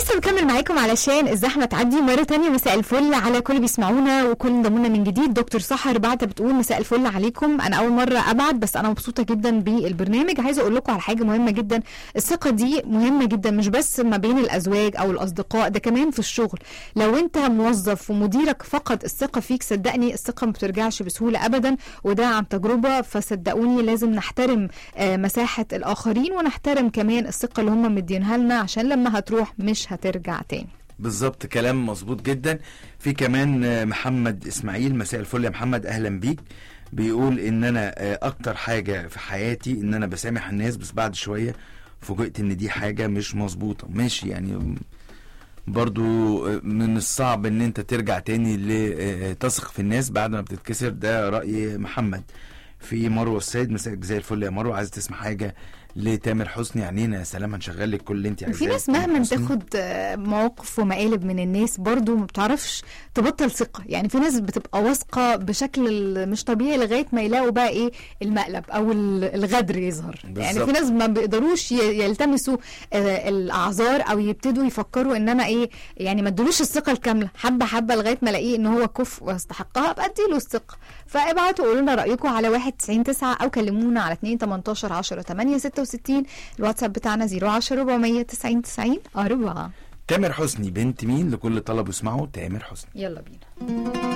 لسه بكمل معاكم علشان الزحمه تعدي مره تانية مساء الفل على كل بيسمعونا وكل انضمونا من جديد دكتور سحر بعت بتقول مساء الفل عليكم انا اول مره ابعت بس انا مبسوطه جدا بالبرنامج عايزه اقول لكم على حاجه مهمه جدا الثقه دي مهمه جدا مش بس ما بين الازواج او الاصدقاء ده كمان في الشغل لو انت موظف ومديرك فقد الثقه فيك صدقني الثقه ما بترجعش بسهوله ابدا وده عن تجربه فصدقوني لازم نحترم آه، مساحه الاخرين ونحترم كمان الثقه اللي هم مدينها لنا عشان لما هتروح مش هترجع تاني بالظبط كلام مظبوط جدا في كمان آه، محمد اسماعيل مساء الفل يا محمد اهلا بيك بيقول ان انا آه، اكتر حاجه في حياتي ان انا بسامح الناس بس بعد شويه فوجئت ان دي حاجه مش مظبوطه ماشي يعني برضو آه، من الصعب ان انت ترجع تاني لتثق في الناس بعد ما بتتكسر ده راي محمد في مروه السيد مساء زي الفل يا مروه عايز تسمع حاجه لتامر حسني عنينا يا سلام هنشغل لك كل اللي انت عايزاه وفي ناس تامر مهما حسني. تاخد آه، مواقف ومقالب من الناس برضو ما بتعرفش تبطل ثقة يعني في ناس بتبقى واثقة بشكل مش طبيعي لغاية ما يلاقوا بقى ايه المقلب او ال- الغدر يظهر يعني بالظبط. في ناس ما بيقدروش ي- يلتمسوا آه، الاعذار او يبتدوا يفكروا ان انا ايه يعني ما ادلوش الثقة الكاملة حبة حبة لغاية ما الاقيه ان هو كفء ويستحقها ابقى اديله الثقة فابعتوا قولوا لنا رايكم على 1 90 9 او كلمونا على 2 18 10 8 66 الواتساب بتاعنا 010 490 90 4 تامر حسني بنت مين لكل طلب اسمعه تامر حسني يلا بينا